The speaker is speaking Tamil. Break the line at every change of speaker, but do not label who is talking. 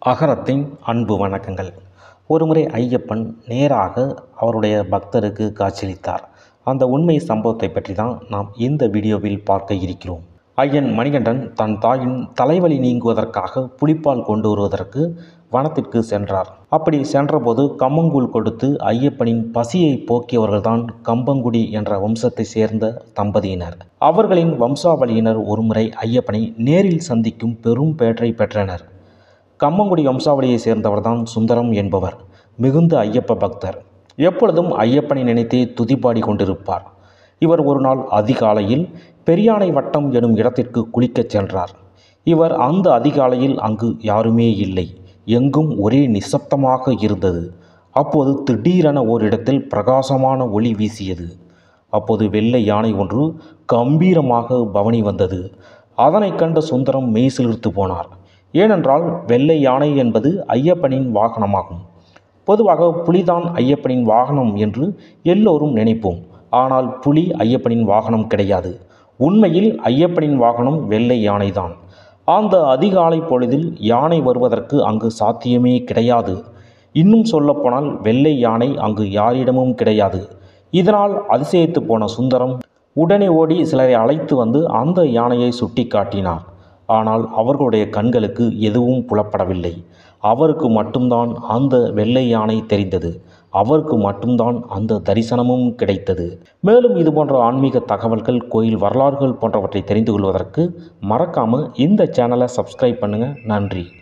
அகரத்தின் அன்பு வணக்கங்கள் ஒருமுறை ஐயப்பன் நேராக அவருடைய பக்தருக்கு காட்சியளித்தார் அந்த உண்மை சம்பவத்தை பற்றி தான் நாம் இந்த வீடியோவில் பார்க்க இருக்கிறோம் ஐயன் மணிகண்டன் தன் தாயின் தலைவலி நீங்குவதற்காக புலிப்பால் கொண்டு வருவதற்கு வனத்திற்கு சென்றார் அப்படி சென்றபோது கம்மங்கூழ் கொடுத்து ஐயப்பனின் பசியை போக்கியவர்கள்தான் கம்பங்குடி என்ற வம்சத்தை சேர்ந்த தம்பதியினர் அவர்களின் வம்சாவளியினர் ஒருமுறை ஐயப்பனை நேரில் சந்திக்கும் பெரும் பேற்றை பெற்றனர் கம்மங்குடி வம்சாவளியை சேர்ந்தவர்தான் சுந்தரம் என்பவர் மிகுந்த ஐயப்ப பக்தர் எப்பொழுதும் ஐயப்பனை நினைத்தே துதிப்பாடி கொண்டிருப்பார் இவர் ஒரு நாள் அதிகாலையில் பெரியானை வட்டம் எனும் இடத்திற்கு குளிக்கச் சென்றார் இவர் அந்த அதிகாலையில் அங்கு யாருமே இல்லை எங்கும் ஒரே நிசப்தமாக இருந்தது அப்போது திடீரென ஓரிடத்தில் பிரகாசமான ஒளி வீசியது அப்போது வெள்ளை யானை ஒன்று கம்பீரமாக பவனி வந்தது அதனைக் கண்ட சுந்தரம் மெய்சிலிர்த்து போனார் ஏனென்றால் வெள்ளை யானை என்பது ஐயப்பனின் வாகனமாகும் பொதுவாக புலிதான் ஐயப்பனின் வாகனம் என்று எல்லோரும் நினைப்போம் ஆனால் புலி ஐயப்பனின் வாகனம் கிடையாது உண்மையில் ஐயப்பனின் வாகனம் வெள்ளை யானைதான் அந்த அதிகாலை பொழுதில் யானை வருவதற்கு அங்கு சாத்தியமே கிடையாது இன்னும் சொல்லப்போனால் வெள்ளை யானை அங்கு யாரிடமும் கிடையாது இதனால் அதிசயித்து போன சுந்தரம் உடனே ஓடி சிலரை அழைத்து வந்து அந்த யானையை சுட்டி காட்டினார் ஆனால் அவர்களுடைய கண்களுக்கு எதுவும் புலப்படவில்லை அவருக்கு மட்டும்தான் அந்த வெள்ளை யானை தெரிந்தது அவருக்கு மட்டும்தான் அந்த தரிசனமும் கிடைத்தது மேலும் இது போன்ற ஆன்மீக தகவல்கள் கோயில் வரலாறுகள் போன்றவற்றை தெரிந்து கொள்வதற்கு மறக்காமல் இந்த சேனலை சப்ஸ்கிரைப் பண்ணுங்கள் நன்றி